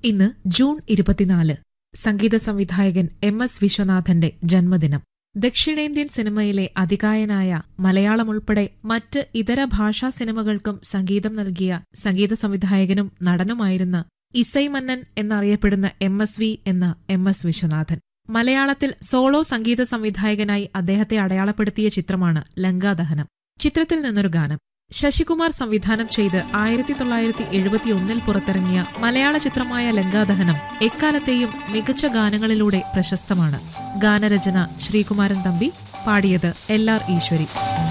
ഇന്ന് ജൂൺ ഇരുപത്തിനാല് സംഗീത സംവിധായകൻ എം എസ് വിശ്വനാഥന്റെ ജന്മദിനം ദക്ഷിണേന്ത്യൻ സിനിമയിലെ അതികായനായ മലയാളം ഉൾപ്പെടെ മറ്റ് ഇതര ഭാഷാ സിനിമകൾക്കും സംഗീതം നൽകിയ സംഗീത സംവിധായകനും നടനുമായിരുന്ന ഇസൈ മന്നൻ എന്നറിയപ്പെടുന്ന എം എസ് വി എന്ന എം എസ് വിശ്വനാഥൻ മലയാളത്തിൽ സോളോ സംഗീത സംവിധായകനായി അദ്ദേഹത്തെ അടയാളപ്പെടുത്തിയ ചിത്രമാണ് ലങ്കാദഹനം ചിത്രത്തിൽ നിന്നൊരു ഗാനം ശശികുമാർ സംവിധാനം ചെയ്ത് ആയിരത്തി തൊള്ളായിരത്തി എഴുപത്തിയൊന്നിൽ പുറത്തിറങ്ങിയ മലയാള ചിത്രമായ ലങ്കാദഹനം എക്കാലത്തെയും മികച്ച ഗാനങ്ങളിലൂടെ പ്രശസ്തമാണ് ഗാനരചന ശ്രീകുമാരൻ തമ്പി പാടിയത് എൽ ആർ ഈശ്വരി